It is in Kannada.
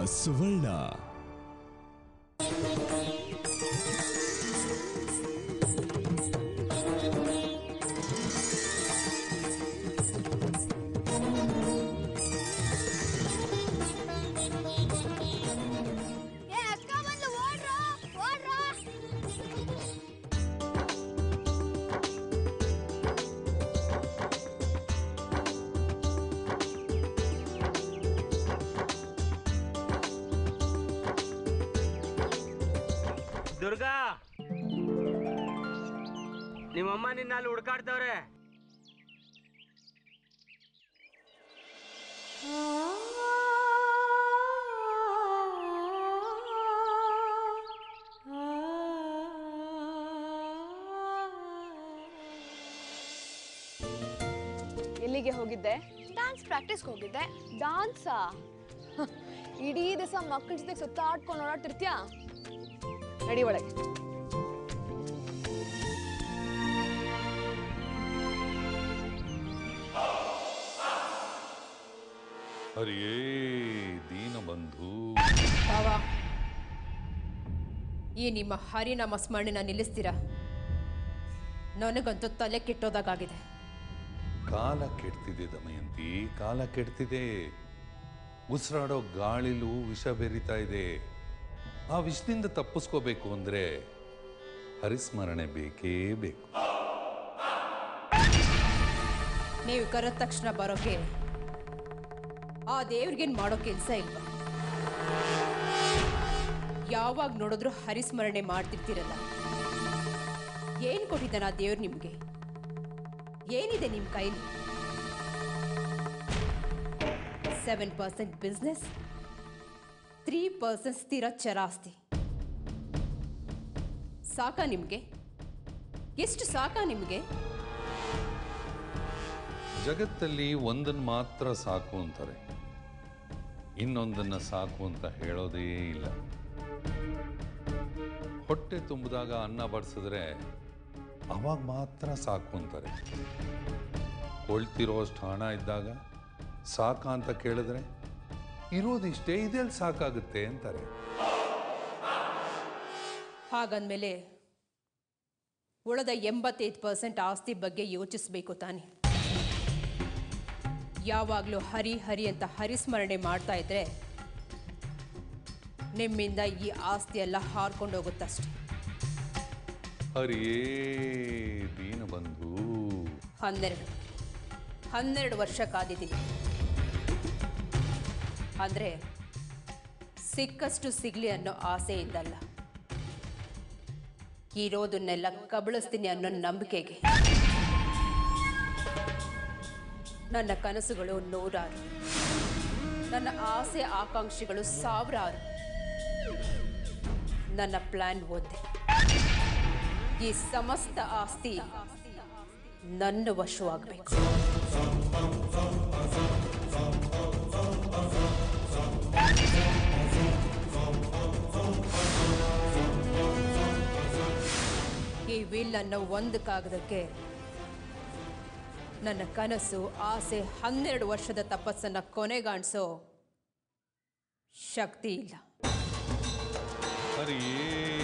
ಸುವರ್ಣ ಏ ಅಕ್ಕ ಬಂದು ಓಡ್ರೋ ಓಡ್ರೋ ದುರ್ಗಾ ನಿಮ್ಮಮ್ಮ ನಿನ್ನ ಅಲ್ಲಿ ಹುಡ್ಕಾಡ್ತವ್ರೆ ಎಲ್ಲಿಗೆ ಹೋಗಿದ್ದೆ ಡಾನ್ಸ್ ಪ್ರಾಕ್ಟೀಸ್ಗೆ ಹೋಗಿದ್ದೆ ಡಾನ್ಸಾ ಇಡೀ ದಿವಸ ಮಕ್ಕಳ ಜೊತೆ ಸುತ್ತಾಡ್ಕೊಂಡು ಓಡಾಡ್ತಿರ್ತೀಯಾ ನಡಿ ಒಳಗೆ ಹರಿಯೇ ದೀನಬಂಧು ಭಾವ ಈ ನಿಮ್ಮ ಹರಿನಾಮ ಸ್ಮರಣೆನ ನಿಲ್ಲಿಸ್ತೀರಾ ನನಗಂತೂ ತಲೆ ಕೆಟ್ಟೋದಾಗಿದೆ ಕಾಲ ಕೆಡ್ತಿದೆ ದಮಯಂತಿ ಕಾಲ ಕೆಡ್ತಿದೆ ಉಸಿರಾಡೋ ಗಾಳಿಲೂ ವಿಷ ಬೆರಿತಾ ಇದೆ ಆ ವಿಷದಿಂದ ತಪ್ಪಿಸ್ಕೋಬೇಕು ಅಂದ್ರೆ ಹರಿಸ್ಮರಣೆ ಬೇಕೇ ಬೇಕು ನೀವು ಕರೆದ ತಕ್ಷಣ ಬರೋಕೆ ಆ ದೇವ್ರಿಗೇನು ಮಾಡೋ ಕೆಲಸ ಇಲ್ವಾ ಯಾವಾಗ ನೋಡಿದ್ರು ಹರಿಸ್ಮರಣೆ ಮಾಡ್ತಿರ್ತೀರಲ್ಲ ಏನು ಕೊಟ್ಟಿದ್ದಾನ ಆ ದೇವ್ರು ನಿಮಗೆ ಏನಿದೆ ನಿಮ್ಮ ಕೈಲಿ seven percent business three percent ಸ್ಥಿರ ಚರಾಸ್ತಿ ಸಾಕಾ ನಿಮಗೆ ಎಷ್ಟು ಸಾಕಾ ನಿಮಗೆ ಜಗತ್ತಲ್ಲಿ ಒಂದನ್ನು ಮಾತ್ರ ಸಾಕು ಅಂತಾರೆ ಇನ್ನೊಂದನ್ನ ಸಾಕು ಅಂತ ಹೇಳೋದೇ ಇಲ್ಲ ಹೊಟ್ಟೆ ತುಂಬಿದಾಗ ಅನ್ನ ಬಡಿಸಿದ್ರೆ ಅವಾಗ ಮಾತ್ರ ಸಾಕು ಅಂತಾರೆ ಕೊಳ್ತಿರೋಷ್ಟು ಹಣ ಇದ್ದಾಗ ಸಾಕ ಅಂತ ಕೇಳಿದ್ರೆ ಇರೋದಿಷ್ಟೇ ಇದೆಲ್ಲಿ ಸಾಕಾಗುತ್ತೆ ಅಂತಾರೆ ಹಾಗಂದಮೇಲೆ ಉಳಿದ ಎಂಬತ್ತೈದು ಪರ್ಸೆಂಟ್ ಆಸ್ತಿ ಬಗ್ಗೆ ಯೋಚಿಸಬೇಕು ತಾನೆ ಯಾವಾಗಲೂ ಹರಿ ಹರಿ ಅಂತ ಹರಿಸ್ಮರಣೆ ಮಾಡ್ತಾ ಇದ್ರೆ ನಿಮ್ಮಿಂದ ಈ ಆಸ್ತಿ ಎಲ್ಲ ಹಾರ್ಕೊಂಡು ಹೋಗುತ್ತಷ್ಟೆ ಹರಿಯೇ ದೀನಬಂಧು ಹನ್ನೆರಡು ಹನ್ನೆರಡು ವರ್ಷ ಕಾದಿದ್ದೀನಿ ಅಂದರೆ ಸಿಕ್ಕಷ್ಟು ಸಿಗ್ಲಿ ಅನ್ನೋ ಆಸೆಯಿಂದಲ್ಲ ಇರೋದನ್ನೆಲ್ಲ ಕಬಳಿಸ್ತೀನಿ ಅನ್ನೋ ನಂಬಿಕೆಗೆ ನನ್ನ ಕನಸುಗಳು ನೂರಾರು ನನ್ನ ಆಸೆ ಆಕಾಂಕ್ಷೆಗಳು ಸಾವಿರಾರು ನನ್ನ ಪ್ಲಾನ್ ಒಂದೇ ಈ ಸಮಸ್ತ ಆಸ್ತಿ ನನ್ನ ವಶವಾಗಬೇಕು ಈ ವಿಲ್ ಅನ್ನೋ ಒಂದು ಕಾಗದಕ್ಕೆ ನನ್ನ ಕನಸು ಆಸೆ ಹನ್ನೆರಡು ವರ್ಷದ ತಪಸ್ಸನ್ನು ಕೊನೆಗಾಣಿಸೋ ಶಕ್ತಿ ಇಲ್ಲ ಹರಿಯೇ